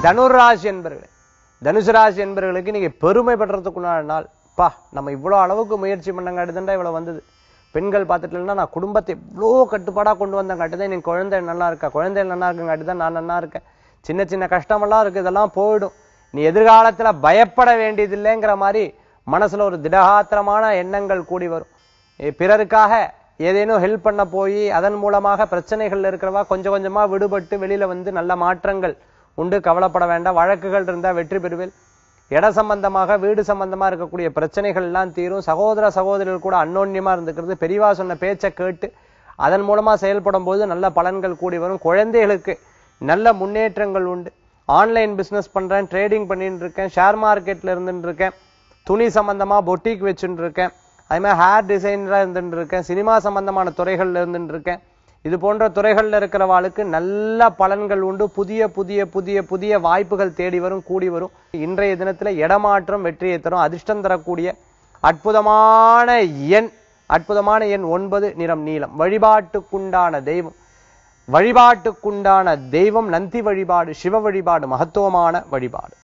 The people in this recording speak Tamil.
தனுராசி என்பர்களே தனுசு ராசி என்பவர்களுக்கு நீங்க பெருமைப்படுறதுக்குண்டான நாள் பா நம்ம இவ்வளோ அளவுக்கு முயற்சி பண்ணங்காட்டி தான்டா இவ்வளவு வந்தது பெண்கள் பார்த்துட்டுனா நான் குடும்பத்தை எவ்வளோ கட்டுப்பாடா கொண்டு வந்தங்காட்டி தான் என் குழந்தை நல்லா இருக்கா குழந்தை நல்லா இருக்குங்காட்டி தான் நான் நல்லா இருக்கேன் சின்ன சின்ன கஷ்டமெல்லாம் இருக்கு இதெல்லாம் போயிடும் நீ எதிர்காலத்துல பயப்பட வேண்டியதில்லைங்கிற மாதிரி மனசுல ஒரு திடகாத்திரமான எண்ணங்கள் கூடி வரும் எ- பிறருக்காக ஏதேனும் ஹெல்ப் பண்ண போய் அதன் மூலமாக பிரச்சனைகள் இருக்கிறவா கொஞ்சம் கொஞ்சமா விடுபட்டு வெளியில வந்து நல்ல மாற்றங்கள் உண்டு கவலைப்பட வேண்டாம் வழக்குகள் இருந்தா வெற்றி பெறுவேன் இட சம்பந்தமாக வீடு சம்பந்தமா இருக்கக்கூடிய பிரச்சனைகள் எல்லாம் தீரும் சகோதர சகோதரர்கள் கூட அன்னோன்யமா இருந்துக்கிறது பெரியவா சொன்ன பேச்சை கேட்டு அதன் மூலமா செயல்படும் போது நல்ல பலன்கள் கூடி வரும் குழந்தைகளுக்கு நல்ல முன்னேற்றங்கள் உண்டு ஆன்லைன் பிசினஸ் பண்றேன் ட்ரேடிங் பண்ணிட்டு இருக்கேன் ஷேர் மார்க்கெட்ல இருந்துட்டு இருக்கேன் துணி சம்பந்தமா பொட்டிக் வச்சுட்டு இருக்கேன் அதே மாதிரி ஹேர் டிசைனரா இருந்துட்டு இருக்கேன் சினிமா சம்பந்தமான துறைகள்ல இருந்துட்டு இருக்கேன் இது போன்ற துறைகள்ல இருக்கிறவாளுக்கு நல்ல பலன்கள் உண்டு புதிய புதிய புதிய புதிய வாய்ப்புகள் தேடி வரும் கூடி வரும் இன்றைய தினத்துல இடமாற்றம் வெற்றியை தரும் அதிர்ஷ்டம் தரக்கூடிய அற்புதமான எண் அற்புதமான எண் ஒன்பது நிறம் நீலம் வழிபாட்டுக்குண்டான தெய்வம் வழிபாட்டுக்குண்டான தெய்வம் நந்தி வழிபாடு சிவ வழிபாடு மகத்துவமான வழிபாடு